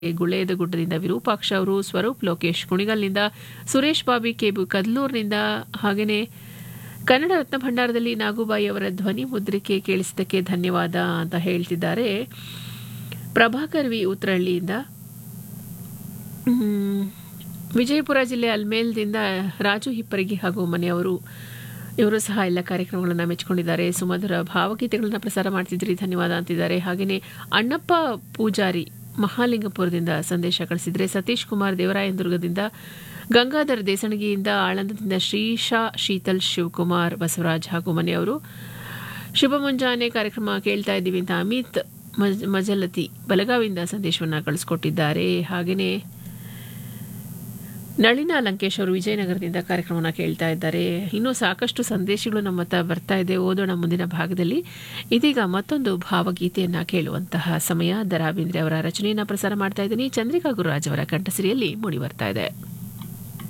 ಗುಳೇದಗುಡ್ಡದಿಂದ ವಿರೂಪಾಕ್ಷ ಅವರು ಸ್ವರೂಪ್ ಲೋಕೇಶ್ ಕುಣಿಗಲ್ನಿಂದ ಸುರೇಶ್ ಬಾಬಿ ಕೆಬು ಕದ್ಲೂರ್ನಿಂದ ಹಾಗೆಯೇ ಕನ್ನಡ ರತ್ನ ಭಂಡಾರದಲ್ಲಿ ನಾಗುಬಾಯಿ ಅವರ ಧ್ವನಿ ಮುದ್ರಿಕೆ ಕೇಳಿಸಿದ್ದಕ್ಕೆ ಧನ್ಯವಾದ ಅಂತ ಹೇಳ್ತಿದ್ದಾರೆ ಪ್ರಭಾಕರ್ ವಿ ಉತ್ರಹಳ್ಳಿಯಿಂದ ಮ್, ವಿಜಯಪುರ ಜಿಲ್ಲೆ ಅಲ್ಮೇಲ್ದಿಂದ ರಾಜು ಹಿಪ್ಪರಗಿ ಹಾಗೂ ಮನೆಯವರು ಇವರು ಸಹ ಎಲ್ಲ ಕಾರ್ಯಕ್ರಮಗಳನ್ನು ಮೆಚ್ಚಿಕೊಂಡಿದ್ದಾರೆ ಸುಮಧುರ ಭಾವಗೀತೆಗಳನ್ನು ಪ್ರಸಾರ ಮಾಡ್ತಿದ್ರಿ ಧನ್ಯವಾದ ಅಂತಿದ್ದಾರೆ ಹಾಗೆಯೇ ಅಣ್ಣಪ್ಪ ಪೂಜಾರಿ ಮಹಾಲಿಂಗಪುರದಿಂದ ಸಂದೇಶ ಕಳಿಸಿದ್ರೆ ಸತೀಶ್ ಕುಮಾರ್ ದೇವರಾಯನದುರ್ಗದಿಂದ ಗಂಗಾಧರ್ ದೇಸಣಗಿಯಿಂದ ಆಳಂದದಿಂದ ಶ್ರೀಶಾ ಶೀತಲ್ ಶಿವಕುಮಾರ್ ಬಸವರಾಜ್ ಹಾಗೂ ಮನೆಯವರು ಶುಭ ಮುಂಜಾನೆ ಕಾರ್ಯಕ್ರಮ ಕೇಳ್ತಾ ಇದ್ದೀವಿ ಅಂತ ಅಮಿತ್ ಮಜ್ ಮಜಲತಿ ಬೆಳಗಾವಿಯಿಂದ ಸಂದೇಶವನ್ನು ಕಳಿಸ್ಕೊಟ್ಟಿದ್ದಾರೆ ಹಾಗೆಯೇ ನಳಿನ ಲಂಕೇಶ್ ಅವರು ವಿಜಯನಗರದಿಂದ ಕಾರ್ಯಕ್ರಮವನ್ನು ಕೇಳ್ತಾ ಇದ್ದಾರೆ ಇನ್ನೂ ಸಾಕಷ್ಟು ಸಂದೇಶಗಳು ನಮ್ಮ ಹತ್ರ ಬರ್ತಾ ಇದೆ ಓದೋಣ ಮುಂದಿನ ಭಾಗದಲ್ಲಿ ಇದೀಗ ಮತ್ತೊಂದು ಭಾವಗೀತೆಯನ್ನು ಕೇಳುವಂತಹ ಸಮಯ ದರಾ ಬೇಂದ್ರೆ ಅವರ ರಚನೆಯನ್ನು ಪ್ರಸಾರ ಮಾಡ್ತಾ ಇದ್ದೀನಿ ಚಂದ್ರಿಕಾ ಗುರುರಾಜ್ ಅವರ ಕಂಠಸಿರಿಯಲ್ಲಿ ಮೂಡಿ ಬರ್ತಾ ಇದೆ